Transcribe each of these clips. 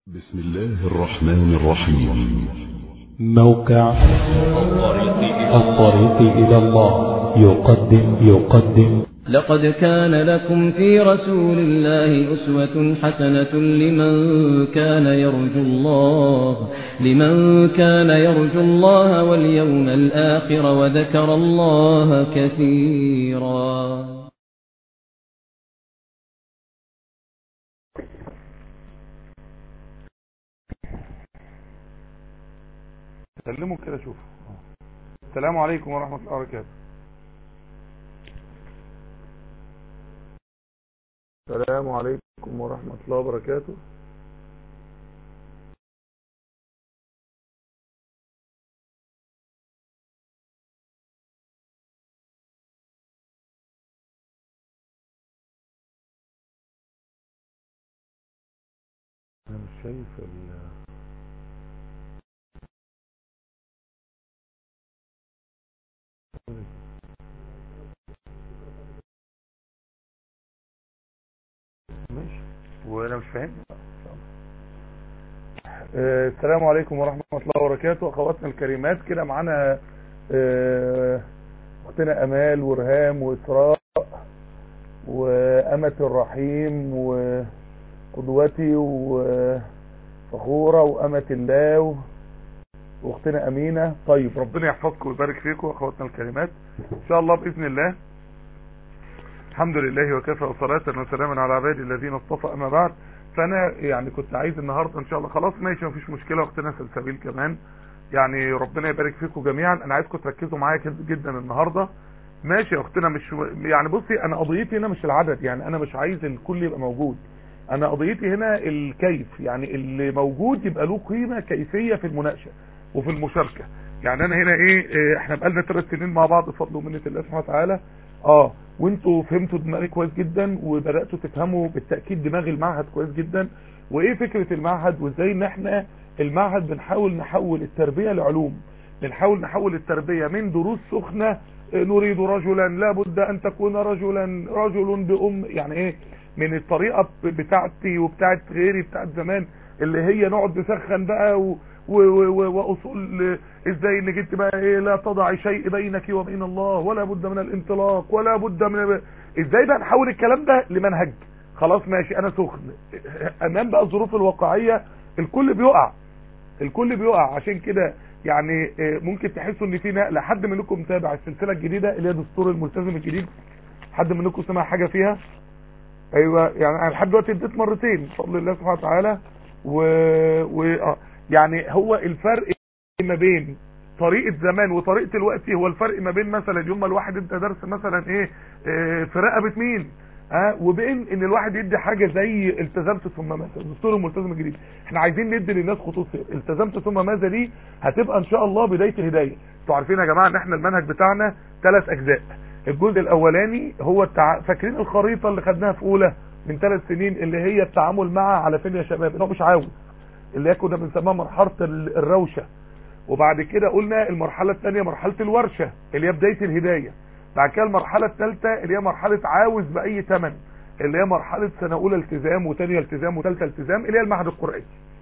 بسم الله الرحمن الرحيم موقع الطريق إلى الله يقدم يقدم لقد كان لكم في رسول الله أسوة حسنة لمن كان يرجو الله لمن كان يرجو الله واليوم الآخر وذكر الله كثيرا سلموا كده شوفوا السلام عليكم ورحمة الله وبركاته السلام عليكم ورحمة الله وبركاته انا مش شايف ال ماشي وانا مش فاهم آه، السلام عليكم ورحمة الله وبركاته اخواتنا الكريمات كده معانا آه، اختنا امال ورهام واسراء وامة الرحيم وقدوتي وفخورة وامة الله و- واختنا امينة طيب ربنا يحفظكم ويبارك فيكم اخواتنا الكريمات ان شاء الله باذن الله الحمد لله وكفى وصلاة وسلاما على عبادي الذين اصطفى اما بعد فانا يعني كنت عايز النهاردة ان شاء الله خلاص ماشي مفيش مشكلة واختنا سلسبيل كمان يعني ربنا يبارك فيكم جميعا انا عايزكم تركزوا معايا كده جدا النهاردة ماشي يا اختنا مش يعني بصي انا قضيتي هنا مش العدد يعني انا مش عايز الكل يبقى موجود انا قضيتي هنا الكيف يعني اللي موجود يبقى له قيمة كيفية في المناقشة وفي المشاركة يعني انا هنا ايه إيه، احنا بقالنا ثلاث سنين مع بعض بفضل ومنة الله سبحانه وتعالى اه وانتوا فهمتوا دماغي كويس جدا وبداتوا تفهموا بالتاكيد دماغ المعهد كويس جدا وايه فكره المعهد وازاي ان احنا المعهد بنحاول نحول التربيه لعلوم بنحاول نحول التربيه من دروس سخنه آه، نريد رجلا لابد ان تكون رجلا رجل بام يعني ايه من الطريقه بتاعتي وبتاعت غيري بتاعت زمان اللي هي نقعد نسخن بقى و و و واصول ازاي انك انت بقى ايه لا تضع شيء بينك وبين الله ولا بد من الانطلاق ولا بد من ازاي بقى نحول الكلام ده لمنهج خلاص ماشي انا سخن امام بقى الظروف الواقعيه الكل بيقع الكل بيقع عشان كده يعني آه، ممكن تحسوا ان في نقله حد منكم متابع السلسله الجديده اللي هي دستور الملتزم الجديد حد منكم سمع حاجه فيها ايوه يعني انا لحد دلوقتي اديت مرتين بفضل الله سبحانه وتعالى و, و... آه. يعني هو الفرق ما بين طريقه زمان وطريقه الوقت هو الفرق ما بين مثلا يوم ما الواحد ادى درس مثلا ايه آه، في رقبه مين ها وبين ان الواحد يدي حاجه زي التزمت ثم ماذا دستور الملتزم الجديد احنا عايزين ندي للناس خطوط سير التزمت ثم ماذا دي هتبقى ان شاء الله بدايه الهدايه انتوا عارفين يا جماعه ان احنا المنهج بتاعنا ثلاث اجزاء الجزء الاولاني هو التع... فاكرين الخريطه اللي خدناها في اولى من ثلاث سنين اللي هي التعامل مع على فين يا شباب اللي هو مش عاوز اللي هي كنا بنسميها مرحله ال- الروشه وبعد كده قلنا المرحله الثانيه مرحله الورشه اللي هي بدايه الهدايه بعد كده المرحله الثالثه اللي هي مرحله عاوز باي ثمن اللي هي مرحله سنه اولى التزام وثانيه التزام وثالثه التزام اللي هي المعهد القراني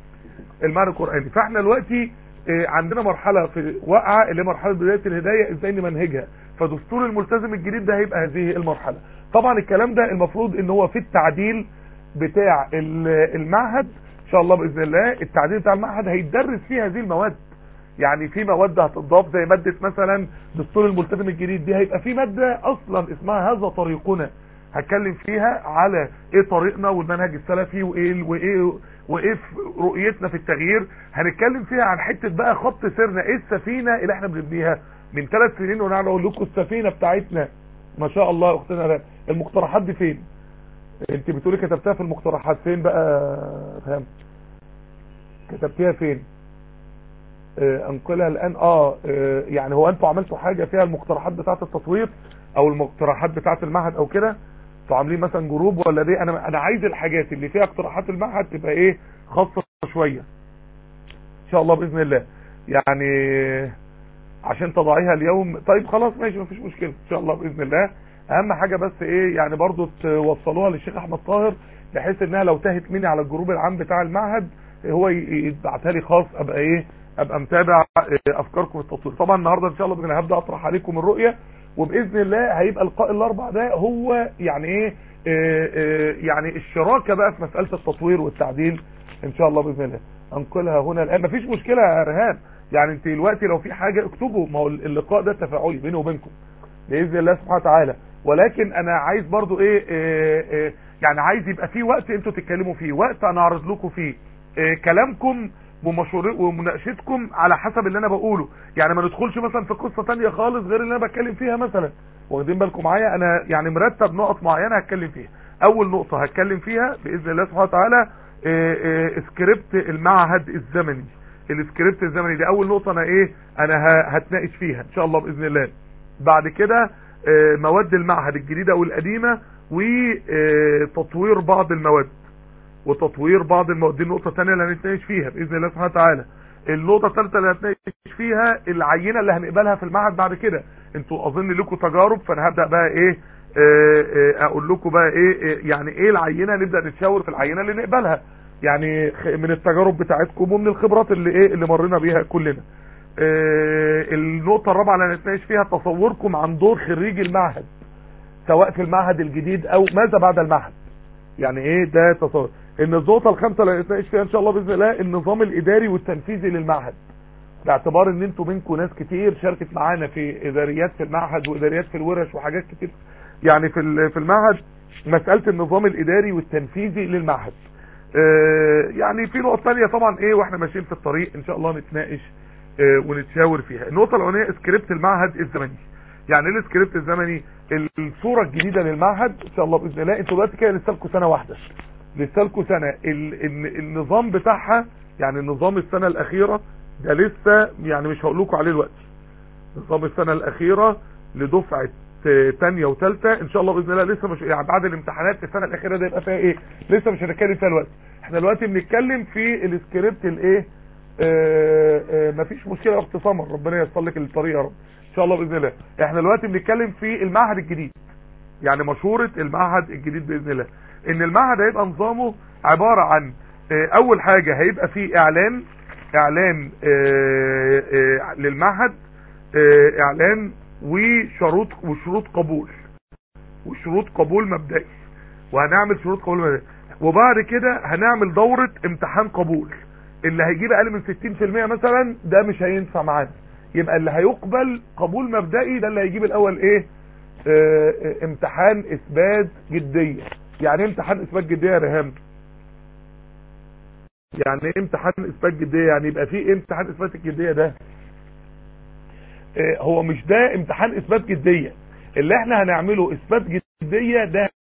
المعنى القرآني فاحنا دلوقتي آه، عندنا مرحلة في واقعة اللي هي مرحلة بداية الهداية ازاي نمنهجها فدستور الملتزم الجديد ده هيبقى هذه المرحلة طبعا الكلام ده المفروض ان هو في التعديل بتاع ال- المعهد ان شاء الله باذن الله التعديل بتاع المعهد هيتدرس فيه هذه المواد يعني في مواد هتضاف زي مادة مثلا دستور الملتزم الجديد دي هيبقى في مادة اصلا اسمها هذا طريقنا هتكلم فيها على ايه طريقنا والمنهج السلفي وايه وايه وايه في رؤيتنا في التغيير هنتكلم فيها عن حته بقى خط سيرنا ايه السفينه اللي احنا بنبنيها من ثلاث سنين وانا قاعد اقول لكم السفينه بتاعتنا ما شاء الله يا اختنا رام. المقترحات دي فين انت بتقولي كتبتها في المقترحات فين بقى فهم كتبتيها فين آه، انقلها الان اه آه، يعني هو انتوا عملتوا حاجه فيها المقترحات بتاعه التصوير او المقترحات بتاعه المعهد او كده انتوا عاملين مثلا جروب ولا دي انا انا عايز الحاجات اللي فيها اقتراحات المعهد تبقى ايه خاصه شويه ان شاء الله باذن الله يعني عشان تضعيها اليوم طيب خلاص ماشي مفيش مشكله ان شاء الله باذن الله اهم حاجه بس ايه يعني برضو توصلوها للشيخ احمد طاهر بحيث انها لو تهت مني على الجروب العام بتاع المعهد هو يبعتها لي خاص ابقى ايه ابقى متابع افكاركم في التطوير طبعا النهارده ان شاء الله باذن هبدا اطرح عليكم الرؤيه وباذن الله هيبقى لقاء الاربع ده هو يعني ايه آآ آآ يعني الشراكه بقى في مساله التطوير والتعديل ان شاء الله باذن الله انقلها هنا الان مفيش مشكله يا رهان يعني انت دلوقتي لو في حاجه اكتبوا ما هو اللقاء ده تفاعلي بيني وبينكم باذن الله سبحانه وتعالى ولكن انا عايز برضو ايه, إيه, إيه يعني عايز يبقى في وقت انتوا تتكلموا فيه وقت انا اعرض لكم فيه إيه كلامكم ومناقشتكم على حسب اللي انا بقوله يعني ما ندخلش مثلا في قصه تانية خالص غير اللي انا بتكلم فيها مثلا واخدين بالكم معايا انا يعني مرتب نقط معينه هتكلم فيها اول نقطه هتكلم فيها باذن الله سبحانه وتعالى سكريبت المعهد الزمني السكريبت الزمني دي اول نقطه انا ايه انا هتناقش فيها ان شاء الله باذن الله بعد كده مواد المعهد الجديده والقديمه وتطوير بعض المواد وتطوير بعض المواد دي النقطه الثانيه اللي هنتناقش فيها باذن الله سبحانه وتعالى النقطه الثالثه اللي هنتناقش فيها العينه اللي هنقبلها في المعهد بعد كده انتوا اظن لكم تجارب فانا هبدا بقى ايه اقول لكم بقى ايه يعني ايه العينه نبدا نتشاور في العينه اللي نقبلها يعني من التجارب بتاعتكم ومن الخبرات اللي ايه اللي مرينا بيها كلنا اه النقطه الرابعه اللي هنتناقش فيها تصوركم عن دور خريج المعهد سواء في المعهد الجديد او ماذا بعد المعهد يعني ايه ده تصور ان النقطه الخامسه اللي هنتناقش فيها ان شاء الله باذن الله النظام الاداري والتنفيذي للمعهد باعتبار ان انتوا منكم ناس كتير شاركت معانا في اداريات في المعهد واداريات في الورش وحاجات كتير يعني في في المعهد مساله النظام الاداري والتنفيذي للمعهد اه يعني في نقط ثانيه طبعا ايه واحنا ماشيين في الطريق ان شاء الله نتناقش اه ونتشاور فيها النقطه الاولانيه سكريبت المعهد الزمني يعني ايه السكريبت الزمني الصوره الجديده للمعهد ان شاء الله باذن الله انتوا دلوقتي كده لسه لكم سنه واحده لسه لكم سنه النظام بتاعها يعني نظام السنه الاخيره ده لسه يعني مش هقول لكم عليه دلوقتي نظام السنه الاخيره لدفعه ثانيه وثالثه ان شاء الله باذن الله لسه مش يعني بعد الامتحانات في السنه الاخيره ده يبقى فيها ايه لسه مش هنتكلم فيها دلوقتي احنا دلوقتي بنتكلم في السكريبت الايه مفيش مشكله يا اخت سمر ربنا ييسر لك الطريق يا رب ان شاء الله باذن الله احنا دلوقتي بنتكلم في المعهد الجديد يعني مشوره المعهد الجديد باذن الله ان المعهد هيبقى نظامه عباره عن اول حاجه هيبقى فيه اعلان اعلان اه اه للمعهد اه اعلان وشروط وشروط قبول وشروط قبول مبدئي وهنعمل شروط قبول مبدئي وبعد كده هنعمل دورة امتحان قبول اللي هيجيب اقل من 60% مثلا ده مش هينفع معانا يبقى اللي هيقبل قبول مبدئي ده اللي هيجيب الاول ايه اه امتحان اثبات جدية يعني ايه امتحان اثبات جدية يا رهام يعني ايه امتحان اثبات جدية يعني يبقى في ايه امتحان اثبات الجدية ده اه هو مش ده امتحان اثبات جدية اللي احنا هنعمله اثبات جدية ده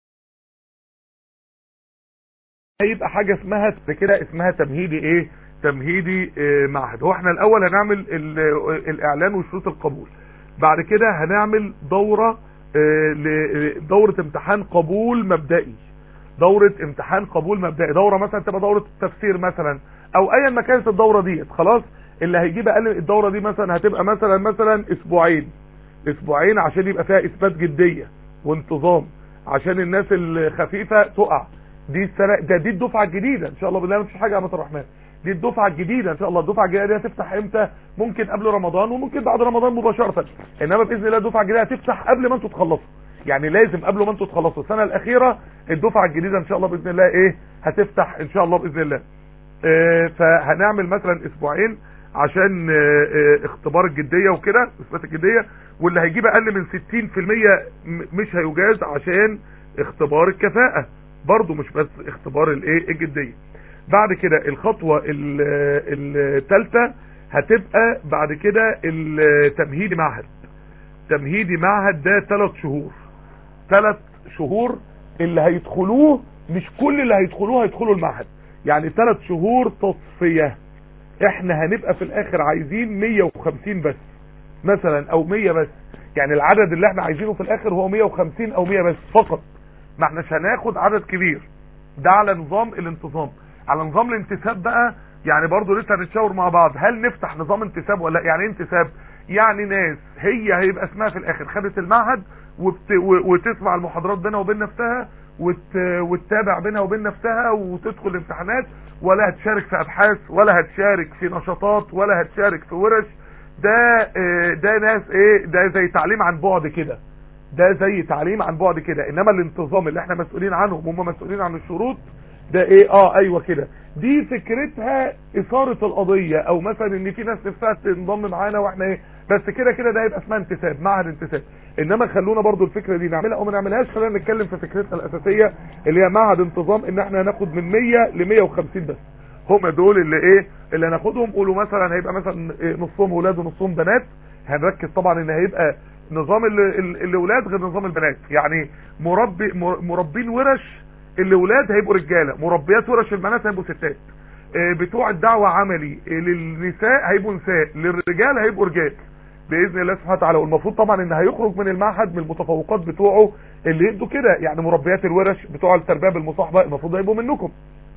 هيبقى حاجة اسمها كده اسمها تمهيدي ايه تمهيدي اه معهد هو احنا الاول هنعمل الاعلان وشروط القبول بعد كده هنعمل دورة دورة امتحان قبول مبدئي دورة امتحان قبول مبدئي دورة مثلا تبقى دورة تفسير مثلا او ايا ما كانت الدورة ديت خلاص اللي هيجيب اقل الدورة دي مثلا هتبقى مثلا مثلا اسبوعين اسبوعين عشان يبقى فيها اثبات جدية وانتظام عشان الناس الخفيفة تقع دي السنة ده دي الدفعة الجديدة ان شاء الله بالله مفيش حاجة يا عم الرحمن دي الدفعة الجديدة ان شاء الله الدفعة الجديدة دي هتفتح امتى ممكن قبل رمضان وممكن بعد رمضان مباشرة انما باذن الله الدفعة الجديدة هتفتح قبل ما انتوا تخلصوا يعني لازم قبل ما انتوا تخلصوا السنة الاخيرة الدفعة الجديدة ان شاء الله باذن الله ايه هتفتح ان شاء الله باذن الله اه فهنعمل مثلا اسبوعين عشان اه اه اختبار الجدية وكده اثبات الجدية واللي هيجيب اقل من 60% مش هيجاز عشان اختبار الكفاءة برضو مش بس اختبار الايه الجدية بعد كده الخطوة الثالثة هتبقى بعد كده التمهيدي معهد تمهيدي معهد ده ثلاث شهور ثلاث شهور اللي هيدخلوه مش كل اللي هيدخلوه هيدخلوا المعهد يعني ثلاث شهور تصفية احنا هنبقى في الاخر عايزين 150 بس مثلا او 100 بس يعني العدد اللي احنا عايزينه في الاخر هو 150 او 100 بس فقط ما احناش هناخد عدد كبير ده على نظام الانتظام على نظام الانتساب بقى يعني برضو لسه هنتشاور مع بعض هل نفتح نظام انتساب ولا يعني ايه انتساب يعني ناس هي هيبقى اسمها في الاخر خدت المعهد وبت... و... وتسمع المحاضرات بينها وبين نفسها وت... وتتابع بينها وبين نفسها وتدخل الامتحانات ولا هتشارك في ابحاث ولا هتشارك في نشاطات ولا هتشارك في ورش ده آه، ده ناس ايه ده زي تعليم عن بعد كده ده زي تعليم عن بعد كده انما الانتظام اللي احنا مسؤولين عنه هم مسؤولين عن الشروط ده ايه اه ايوه كده دي فكرتها اثارة القضية او مثلا ان في ناس نفسها تنضم معانا واحنا ايه بس كده كده ده يبقى اسمها انتساب معهد انتساب انما خلونا برضو الفكرة دي نعملها او ما نعملهاش خلينا نتكلم في فكرتنا الاساسية اللي هي معهد انتظام ان احنا هناخد من 100 ل 150 بس هم دول اللي ايه اللي هناخدهم قولوا مثلا هيبقى مثلا إيه نصهم ولاد ونصهم بنات هنركز طبعا ان هيبقى نظام ال- ال- الاولاد غير نظام البنات يعني مربي مر- مربين ورش الاولاد هيبقوا رجاله مربيات ورش البنات هيبقوا ستات آه، بتوع الدعوه عملي آه، للنساء هيبقوا نساء للرجال هيبقوا رجال باذن الله سبحانه وتعالى والمفروض طبعا ان هيخرج من المعهد من المتفوقات بتوعه اللي يدوا كده يعني مربيات الورش بتوع التربيه بالمصاحبه المفروض هيبقوا منكم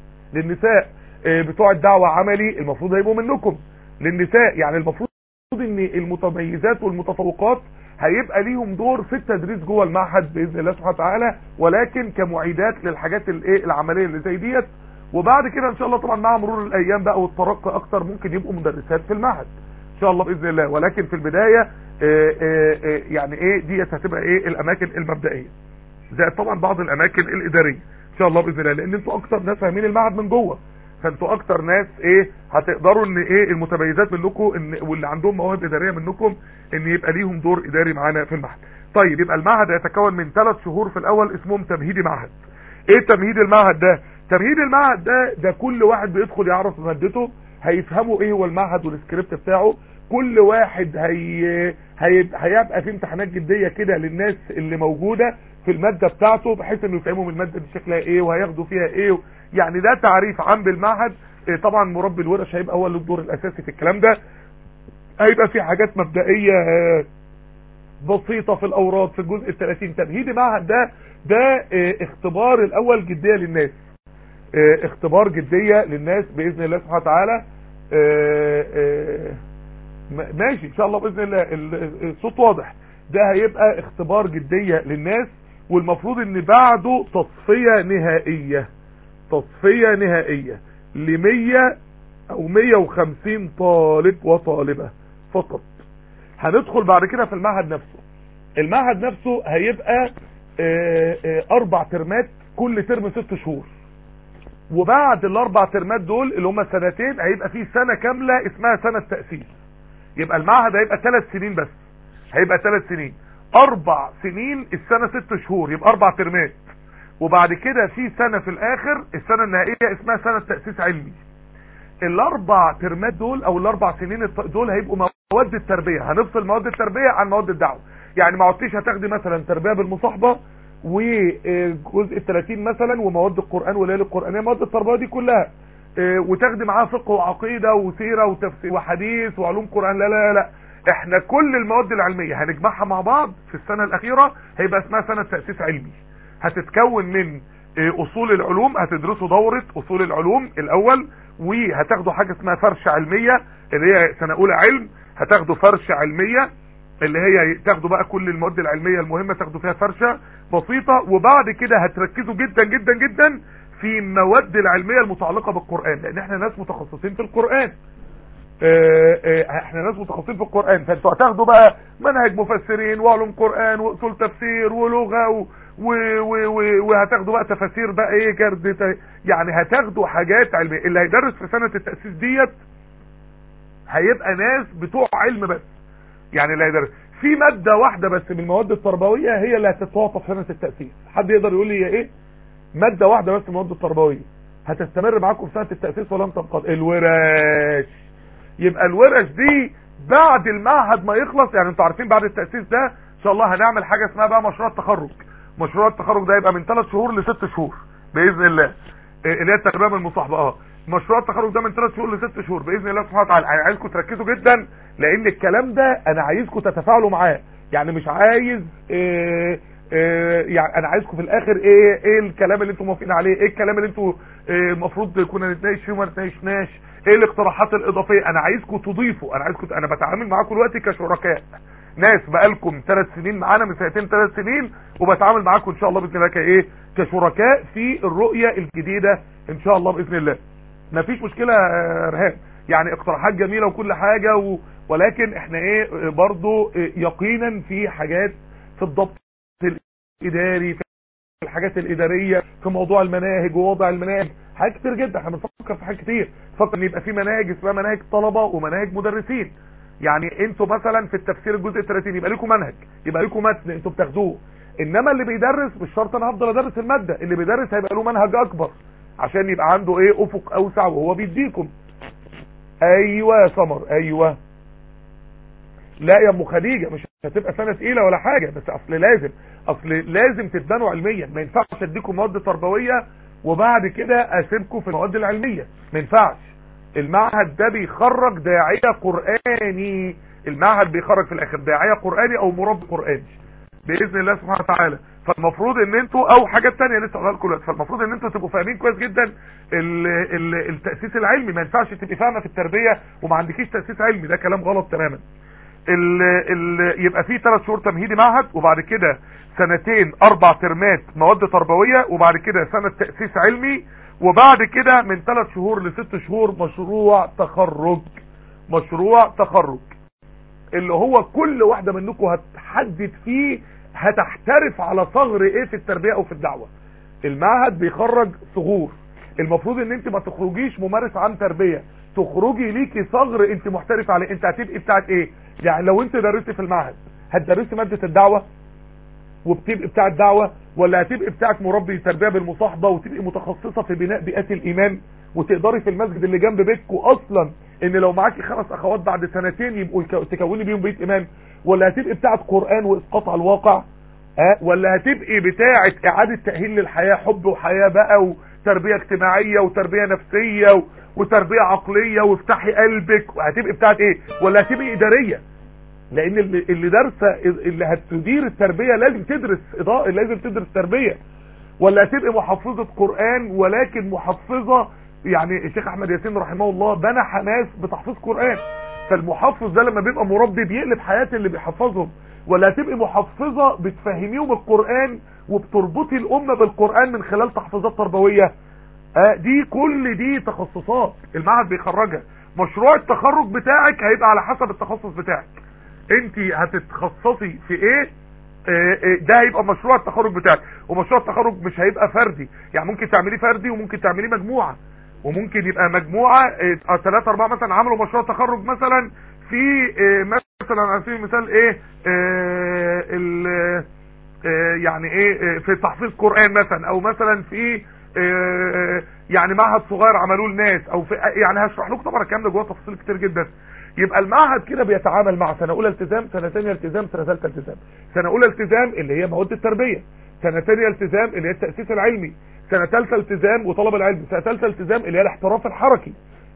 للنساء آه، بتوع الدعوه عملي المفروض هيبقوا منكم للنساء يعني المفروض ان المتميزات والمتفوقات هيبقى ليهم دور في التدريس جوه المعهد باذن الله سبحانه وتعالى ولكن كمعيدات للحاجات الايه العمليه اللي زي ديت وبعد كده ان شاء الله طبعا مع مرور الايام بقى والترقي اكتر ممكن يبقوا مدرسات في المعهد ان شاء الله باذن الله ولكن في البدايه آه، آه، آه، يعني ايه ديت هتبقى ايه الاماكن المبدئيه زائد طبعا بعض الاماكن الاداريه ان شاء الله باذن الله لان انتوا اكتر ناس فاهمين المعهد من جوه فانتوا اكتر ناس ايه هتقدروا ان ايه المتميزات منكم ان واللي عندهم مواهب اداريه منكم ان يبقى ليهم دور اداري معانا في المعهد طيب يبقى المعهد يتكون من ثلاث شهور في الاول اسمهم تمهيدي معهد ايه تمهيد المعهد ده تمهيد المعهد ده ده كل واحد بيدخل يعرف مادته هيفهموا ايه هو المعهد والسكريبت بتاعه كل واحد هي... هي... هيبقى في امتحانات جديه كده للناس اللي موجوده في الماده بتاعته بحيث انه يفهموا الماده دي شكلها ايه وهياخدوا فيها ايه يعني ده تعريف عام بالمعهد إيه طبعا مربي الورش هيبقى هو له الدور الاساسي في الكلام ده هيبقى في حاجات مبدئيه آه، بسيطه في الاوراد في الجزء ال 30 تمهيدي معهد ده ده آه، اختبار الاول جديه للناس آه، اختبار جديه للناس باذن الله سبحانه وتعالى آه، آه، م- ماشي ان شاء الله باذن الله ال- الصوت واضح ده هيبقى اختبار جديه للناس والمفروض ان بعده تصفيه نهائيه تصفيه نهائيه ل 100 او 150 طالب وطالبه فقط هندخل بعد كده في المعهد نفسه المعهد نفسه هيبقى آه، آه، اربع ترمات كل ترم ست شهور وبعد الاربع ترمات دول اللي هم سنتين هيبقى في سنه كامله اسمها سنه تاسيس يبقى المعهد هيبقى ثلاث سنين بس هيبقى ثلاث سنين اربع سنين السنه ست شهور يبقى اربع ترمات وبعد كده في سنه في الاخر السنه النهائيه اسمها سنه تاسيس علمي الاربع ترمات دول او الاربع سنين الط- دول هيبقوا مواد التربيه هنفصل مواد التربيه عن مواد الدعوه يعني ما عدتيش هتاخدي مثلا تربيه بالمصاحبه وجزء ال 30 مثلا ومواد القران وليالي القرانيه مواد التربيه دي كلها آه، وتاخدي معاها فقه وعقيده وسيره وتفسير وحديث وعلوم قران لا لا لا احنا كل المواد العلميه هنجمعها مع بعض في السنه الاخيره هيبقى اسمها سنه تاسيس علمي هتتكون من آه، اصول العلوم هتدرسوا دوره اصول العلوم الاول وهتاخدوا حاجه اسمها فرشه علميه اللي هي سنه اولى علم هتاخدوا فرشه علميه اللي هي تاخدوا بقى كل المواد العلميه المهمه تاخدوا فيها فرشه بسيطه وبعد كده هتركزوا جدا جدا جدا في المواد العلميه المتعلقه بالقران لان احنا ناس متخصصين في القران آه، آه، احنا ناس متخصصين في القران فانتوا هتاخدوا بقى منهج مفسرين وعلوم قران واصول تفسير ولغه و و و و وهتاخدوا بقى تفاسير بقى ايه جرد ت- يعني هتاخدوا حاجات علميه اللي هيدرس في سنه التاسيس ديت هيبقى ناس بتوع علم بس يعني اللي هيدرس في ماده واحده بس من المواد التربويه هي اللي هتتوقف سنه التاسيس حد يقدر يقول لي هي ايه ماده واحده بس من المواد التربويه هتستمر معاكم في سنه التاسيس ولن تنقضي الورش يبقى الورش دي بعد المعهد ما يخلص يعني انتوا عارفين بعد التاسيس ده ان شاء الله هنعمل حاجه اسمها بقى مشروع التخرج مشروع التخرج ده يبقى من 3 شهور لست شهور باذن الله إيه، اللي هي التربيه من المصاحبه اه مشروع التخرج ده من 3 شهور لست شهور باذن الله سبحانه وتعالى انا عايزكم تركزوا جدا لان الكلام ده انا عايزكم تتفاعلوا معاه يعني مش عايز إيه إيه يعني انا عايزكم في الاخر ايه ايه الكلام اللي انتم موافقين عليه ايه الكلام اللي انتم إيه المفروض كنا نتناقش فيه وما نتناقشناش ايه الاقتراحات الاضافيه انا عايزكم تضيفوا انا عايزكم انا بتعامل معاكم دلوقتي كشركاء ناس بقالكم ثلاث سنين معانا من سنتين ثلاث سنين وبتعامل معاكم ان شاء الله باذن الله كايه كشركاء في الرؤيه الجديده ان شاء الله باذن الله مفيش مشكله يا رهان يعني اقتراحات جميله وكل حاجه و... ولكن احنا ايه برضو يقينا في حاجات في الضبط الاداري في الحاجات الاداريه في موضوع المناهج ووضع المناهج حاجات كتير جدا احنا بنفكر في حاجات كتير بنفكر ان يبقى في مناهج اسمها مناهج طلبه ومناهج مدرسين يعني انتوا مثلا في التفسير الجزء 30 يبقى لكم منهج يبقى لكم متن انتوا بتاخدوه انما اللي بيدرس مش شرط انا هفضل ادرس الماده اللي بيدرس هيبقى له منهج اكبر عشان يبقى عنده ايه افق اوسع وهو بيديكم ايوه يا سمر ايوه لا يا ام خديجه مش هتبقى سنه تقيله ولا حاجه بس اصل لازم اصل لازم تتبنوا علميا ما ينفعش اديكم مواد تربويه وبعد كده اسيبكم في المواد العلميه ما ينفعش المعهد ده بيخرج داعيه قراني المعهد بيخرج في الاخر داعيه قراني او مربي قراني باذن الله سبحانه وتعالى فالمفروض ان انتوا او حاجات تانية لسه هقولها لكم دلوقتي فالمفروض ان انتوا تبقوا فاهمين كويس جدا ال ال التاسيس العلمي ما ينفعش تبقي فاهمه في التربيه وما عندكيش تاسيس علمي ده كلام غلط تماما ال ال يبقى في ثلاث شهور تمهيدي معهد وبعد كده سنتين اربع ترمات مواد تربويه وبعد كده سنه تاسيس علمي وبعد كده من ثلاث شهور لست شهور مشروع تخرج مشروع تخرج اللي هو كل واحده منكم هتحدد فيه هتحترف على صغر ايه في التربيه او في الدعوه المعهد بيخرج صغور المفروض ان انت ما تخرجيش ممارس عن تربيه تخرجي ليكي صغر انت محترف عليه انت هتبقي بتاعت ايه يعني لو انت درستي في المعهد هتدرسي ماده الدعوه وبتبقي بتاع الدعوه ولا هتبقي بتاعت مربي تربيه بالمصاحبه وتبقي متخصصه في بناء بيئات الايمان وتقدري في المسجد اللي جنب بيتكم اصلا ان لو معاكي خمس اخوات بعد سنتين يبقوا تكوني بيهم بيت ايمان ولا هتبقي بتاعت قران واسقاط على الواقع ها ولا هتبقي بتاعت اعاده تاهيل للحياه حب وحياه بقى وتربيه اجتماعيه وتربيه نفسيه و... وتربيه عقليه وافتحي قلبك وهتبقي بتاعت ايه ولا هتبقي اداريه لان اللي, اللي دارسه اللي هتدير التربيه لازم تدرس اضاءه لازم تدرس تربيه ولا هتبقي محفظه قران ولكن محفظه يعني الشيخ احمد ياسين رحمه الله بنى حماس بتحفيظ قران فالمحفظ ده لما بيبقى مربي بيقلب حياه اللي بيحفظهم ولا هتبقي محفظه بتفهميهم القران وبتربطي الامه بالقران من خلال تحفيظات تربويه آه دي كل دي تخصصات المعهد بيخرجها مشروع التخرج بتاعك هيبقى على حسب التخصص بتاعك انت هتتخصصي في ايه ده هيبقى مشروع التخرج بتاعك ومشروع التخرج مش هيبقى فردي يعني ممكن تعمليه فردي وممكن تعمليه مجموعه وممكن يبقى مجموعه ثلاثة اربعة مثلا عملوا مشروع تخرج مثلا في مثلا على سبيل المثال ايه ال يعني ايه في تحفيظ قران مثلا او مثلا في يعني معهد صغير عملوه لناس او في يعني هشرح لكم طبعا الكلام ده جوه تفاصيل كتير جدا يبقى المعهد كده بيتعامل مع سنه اولى التزام سنه ثانيه التزام سنه ثالثه التزام سنه اولى التزام اللي هي مواد التربيه سنه ثانيه التزام اللي هي التاسيس العلمي سنه ثالثه التزام وطلب العلم سنه ثالثه التزام اللي هي الاحتراف الحركي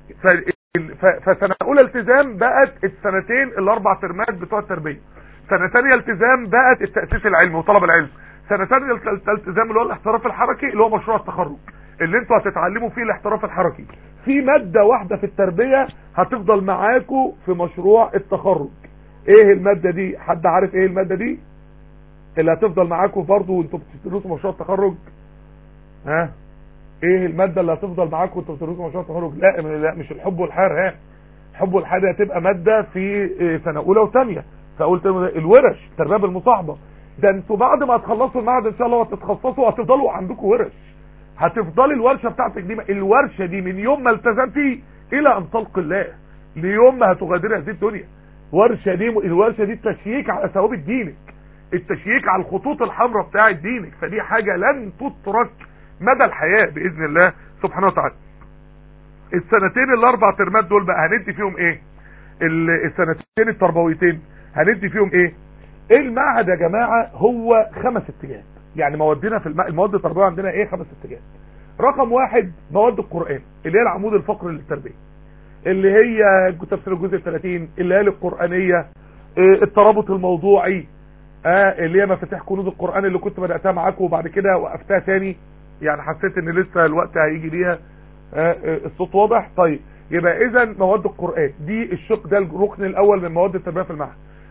فسنه اولى التزام بقت السنتين الاربع ترمات بتوع التربيه سنه ثانيه التزام بقت التاسيس العلمي وطلب العلم سنه ثانيه التزام اللي هو الاحتراف الحركي اللي هو مشروع التخرج اللي انتوا هتتعلموا فيه الاحتراف الحركي في مادة واحدة في التربية هتفضل معاكم في مشروع التخرج ايه المادة دي حد عارف ايه المادة دي اللي هتفضل معاكم برضو وانتوا بتدرسوا مشروع التخرج ها ايه المادة اللي هتفضل معاكم وانتوا بتدرسوا مشروع التخرج لا لا مش الحب والحياة ها الحب والحياة دي هتبقى مادة في سنة اولى وثانيه فقلت الورش تربية بالمصاحبة ده انتوا بعد ما تخلصوا المعهد ان شاء الله وتتخصصوا هتفضلوا عندكم ورش هتفضلي الورشه بتاعتك دي الورشه دي من يوم ما التزمتي الى ان تلقي الله ليوم ما هتغادري هذه الدنيا ورشه دي الورشه دي التشييك على ثوابت دينك التشييك على الخطوط الحمراء بتاعه دينك فدي حاجه لن تترك مدى الحياه باذن الله سبحانه وتعالى السنتين الاربع ترمات دول بقى هندي فيهم ايه السنتين التربويتين هندي فيهم ايه المعهد يا جماعه هو خمس اتجاهات يعني موادنا في الم... المواد التربويه عندنا ايه خمس اتجاهات رقم واحد مواد القران اللي هي العمود الفقري للتربيه اللي هي تفسير الجزء 30 اللي هي القرانيه إيه الترابط الموضوعي آه اللي هي مفاتيح كنوز القران اللي كنت بداتها معاكم وبعد كده وقفتها تاني يعني حسيت ان لسه الوقت هيجي ليها آه الصوت واضح طيب يبقى اذا مواد القران دي الشق ده الركن الاول من مواد التربيه في المعهد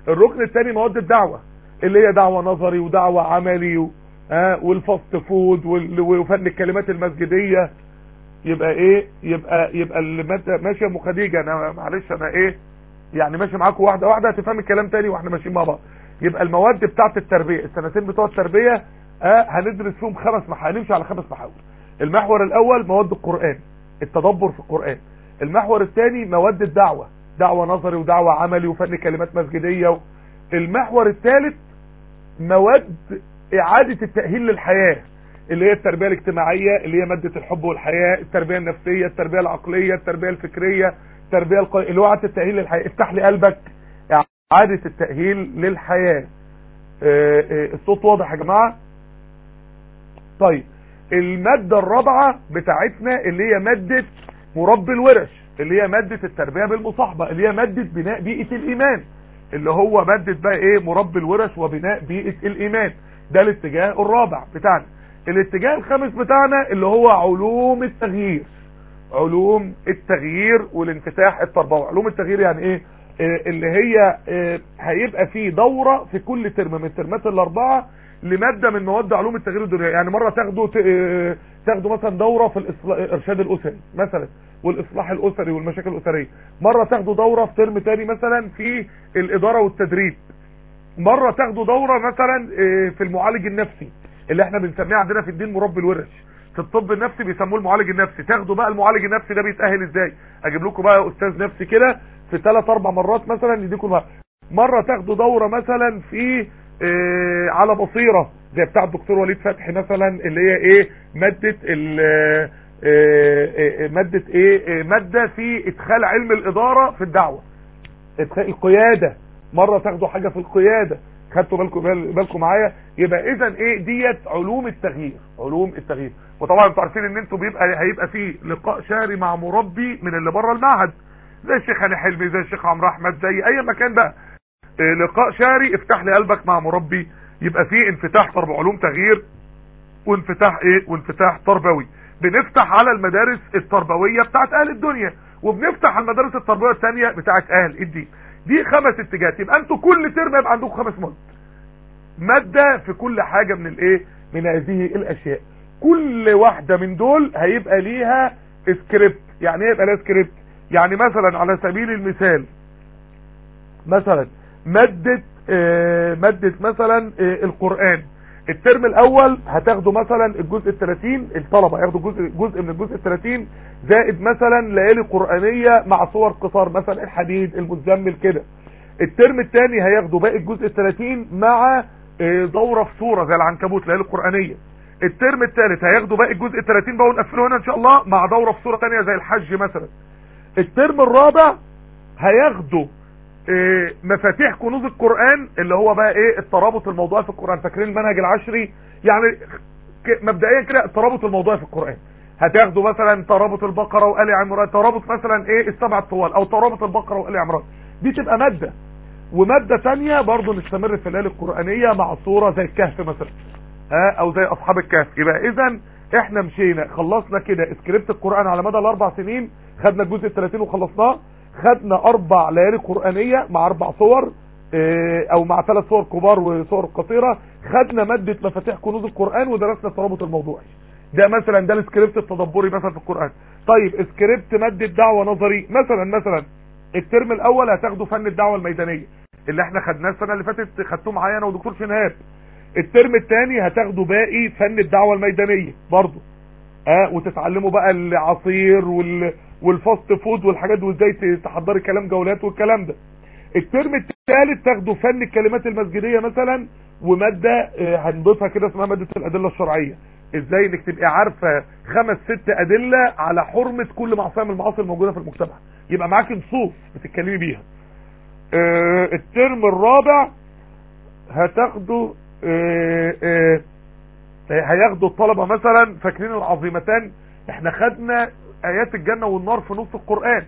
الركن الثاني مواد الدعوه اللي هي دعوه نظري ودعوه عملي و... ها والفاست فود وال- وفن الكلمات المسجديه يبقى ايه يبقى يبقى اللي مات- ماشيه ام خديجه انا معلش انا ايه يعني ماشي معاكم واحده واحده هتفهم الكلام تاني واحنا ماشيين مع بعض يبقى المواد بتاعه التربيه السنتين بتوع التربيه آه هندرس فيهم خمس محاور هنمشي على خمس محاور المحور الاول مواد القران التدبر في القران المحور الثاني مواد الدعوه دعوه نظري ودعوه عملي وفن كلمات مسجديه و... المحور الثالث مواد اعاده التاهيل للحياه اللي هي التربيه الاجتماعيه اللي هي ماده الحب والحياه التربيه النفسيه التربيه العقليه التربيه الفكريه التربيه الق... اللي هو اعاده التاهيل للحياه افتح لي قلبك اعاده التاهيل للحياه آه، آه، الصوت واضح يا جماعه طيب الماده الرابعه بتاعتنا اللي هي ماده مربي الورش اللي هي ماده التربيه بالمصاحبه اللي هي ماده بناء بيئه الايمان اللي هو ماده بقى ايه مربي الورش وبناء بيئه الايمان ده الاتجاه الرابع بتاعنا الاتجاه الخامس بتاعنا اللي هو علوم التغيير علوم التغيير والانفتاح التربوي علوم التغيير يعني ايه آه، اللي هي آه، هيبقى فيه دورة في كل ترم من الترمات الاربعة لمادة من مواد علوم التغيير الدنيا يعني مرة تاخدوا ت- آه، تاخدوا مثلا دورة في الإصلاح- الارشاد الاسري مثلا والاصلاح الاسري والمشاكل الاسرية مرة تاخدوا دورة في ترم تاني مثلا في الادارة والتدريب مرة تاخدوا دورة مثلا آه، في المعالج النفسي اللي احنا بنسميه عندنا في الدين مربي الورش في الطب النفسي بيسموه المعالج النفسي تاخدوا بقى المعالج النفسي ده بيتأهل ازاي اجيب لكم بقى استاذ نفسي كده في ثلاث اربع مرات مثلا يديكم بقى. مرة تاخدوا دورة مثلا في اه على بصيرة زي بتاع الدكتور وليد فتحي مثلا اللي هي ايه مادة ال اه اه مادة ايه اه مادة في ادخال علم الادارة في الدعوة ادخال القيادة مرة تاخدوا حاجة في القيادة خدتوا بالكم بال- بالكم معايا يبقى اذا ايه ديت علوم التغيير علوم التغيير وطبعا انتوا عارفين ان انتوا بيبقى هيبقى فيه لقاء شهري مع مربي من اللي بره المعهد زي الشيخ هاني حلمي زي الشيخ عمرو احمد زي اي مكان بقى إيه لقاء شهري افتح لي قلبك مع مربي يبقى فيه انفتاح تربوي علوم تغيير وانفتاح ايه وانفتاح تربوي بنفتح على المدارس التربويه بتاعت اهل الدنيا وبنفتح على المدارس التربويه الثانيه بتاعت اهل الدين دي خمس اتجاهات يبقى انتوا كل ترم يبقى عندكم خمس مواد ماده في كل حاجه من الايه من هذه الاشياء كل واحده من دول هيبقى ليها سكريبت يعني ايه يبقى لها سكريبت يعني مثلا على سبيل المثال مثلا مادة آه، مادة مثلا آه، القرآن الترم الاول هتاخدوا مثلا الجزء الثلاثين الطلبة هياخدوا جزء, جزء من الجزء الثلاثين زائد مثلا ليالي قرآنية مع صور قصار مثلا الحديد المزمل كده الترم الثاني هياخدوا باقي الجزء الثلاثين مع آه، دورة في صورة زي العنكبوت ليالي قرآنية الترم الثالث هياخدوا باقي الجزء الثلاثين بقى ونقفله هنا ان شاء الله مع دورة في صورة ثانية زي الحج مثلا الترم الرابع هياخدوا إيه، مفاتيح كنوز القرآن اللي هو بقى ايه الترابط الموضوعي في القرآن فاكرين المنهج العشري يعني ك- مبدئيا كده الترابط الموضوعي في القرآن هتاخدوا مثلا ترابط البقرة وآل عمران ترابط مثلا ايه السبع الطوال او ترابط البقرة وآل عمران دي تبقى مادة ومادة تانية برضو نستمر في الليالي القرآنية مع صورة زي الكهف مثلا ها او زي اصحاب الكهف يبقى اذا احنا مشينا خلصنا كده سكريبت القرآن على مدى الاربع سنين خدنا الجزء الثلاثين وخلصناه خدنا اربع ليالي قرآنية مع اربع صور اه، او مع ثلاث صور كبار وصور قصيرة خدنا مادة مفاتيح كنوز القرآن ودرسنا الترابط الموضوعي ده مثلا ده السكريبت التدبري مثلا في القرآن طيب سكريبت مادة دعوة نظري مثلا مثلا الترم الاول هتاخدوا فن الدعوة الميدانية اللي احنا خدناه السنة اللي فاتت خدتوه معايا انا ودكتور شنهاب الترم الثاني هتاخدوا باقي فن الدعوة الميدانية برضو اه وتتعلموا بقى العصير وال والفاست فود والحاجات دي وازاي ت- تحضري كلام جولات والكلام ده الترم الثالث تاخدوا فن الكلمات المسجدية مثلا ومادة آه، هنضيفها كده اسمها مادة الأدلة الشرعية ازاي انك تبقي عارفة خمس ست أدلة على حرمة كل معصية من المعاصي الموجودة في المجتمع يبقى معاكي نصوص بتتكلمي بيها آه، الترم الرابع هتاخدوا آه، آه، هياخدوا الطلبة مثلا فاكرين العظيمتان احنا خدنا ايات الجنة والنار في نص القرآن